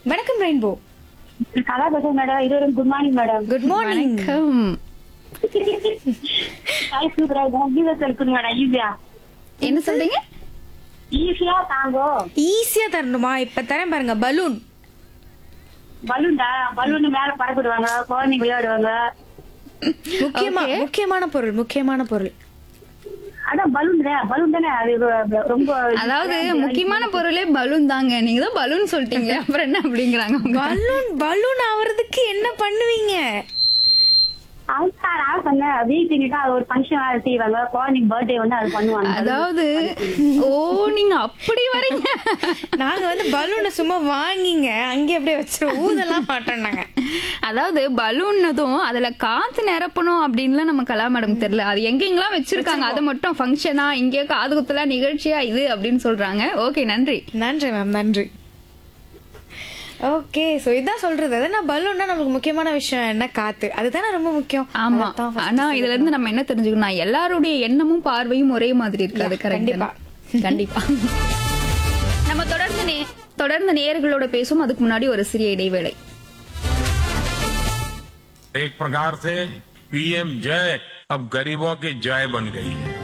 வணக்கம் ரெயின்போ கலா பேசுறேன் மேடம் இருவரும் good morning madam good morning வணக்கம் ஹாய் சூப்பரா ஜீவத்தில் இருக்குது மேடம் ஈஸியா என்ன சொல்றீங்க ஈஸியா தாங்கோ ஈஸியா தரணுமா இப்ப தரேன் பாருங்க பலூன் பலூன்டா பலூன் மேல பறக்கிடுவாங்க குழந்தைங்க விளையாடுவாங்க முக்கியமா Okay. முக்கியமான பொருள் முக்கியமான பொருள் அதான் பலூன் பலூன் தானே அது ரொ- ரொம்ப அதாவது முக்கியமான பொருளே பலூன் தாங்க நீங்க தான் பலூன் சொல்லிட்டீங்க அப்புறம் என்ன அப்படிங்கிறாங்க அவங்க. பலூன் பலூன் ஆவறதுக்கு என்ன பண்ணுவீங்க அதுதான் நான் சொன்னேன் வீட்டுக்கிட்ட அது ஒரு ஃபங்க்ஷன் செய்வாங்க குழந்தைங்க பர்த்டே வந்து அது பண்ணுவாங்க அதாவது ஓ நீங்க அப்படி வரீங்க நாங்க வந்து பலூனை சும்மா வாங்கிங்க அங்கே அப்படியே வச்சிருவோம் ஊதெல்லாம் மாட்டோம் நாங்க அதாவது பலூன்னதும் அதுல காத்து நிரப்பணும் அப்படின்லாம் நம்ம கலா மேடம் தெரியல அது எங்கெங்கெல்லாம் வச்சிருக்காங்க அது மட்டும் ஃபங்க்ஷனா இங்கே காது குத்தலா நிகழ்ச்சியா இது அப்படின்னு சொல்றாங்க ஓகே நன்றி நன்றி மேம் நன்றி ஓகே சோ இதான் சொல்றது அதான் பலூன்னா நமக்கு முக்கியமான விஷயம் என்ன காத்து அதுதானே ரொம்ப முக்கியம் ஆமா அதைத்தான் first ஆனா இதுல இருந்து நம்ம என்ன தெரிஞ்சுக்கணும் எல்லாருடைய எண்ணமும் பார்வையும் ஒரே மாதிரி இருக்காது Yeah, கரெக்ட் கண்டிப்பா. கண்டிப்பா நம்ம தொடர்ந்து நே- தொடர்ந்து நேயர்களோட பேசும் அதுக்கு முன்னாடி ஒரு சிறிய இடைவேளை एक प्रकार से पीएम जय अब गरीबों की जय बन गई है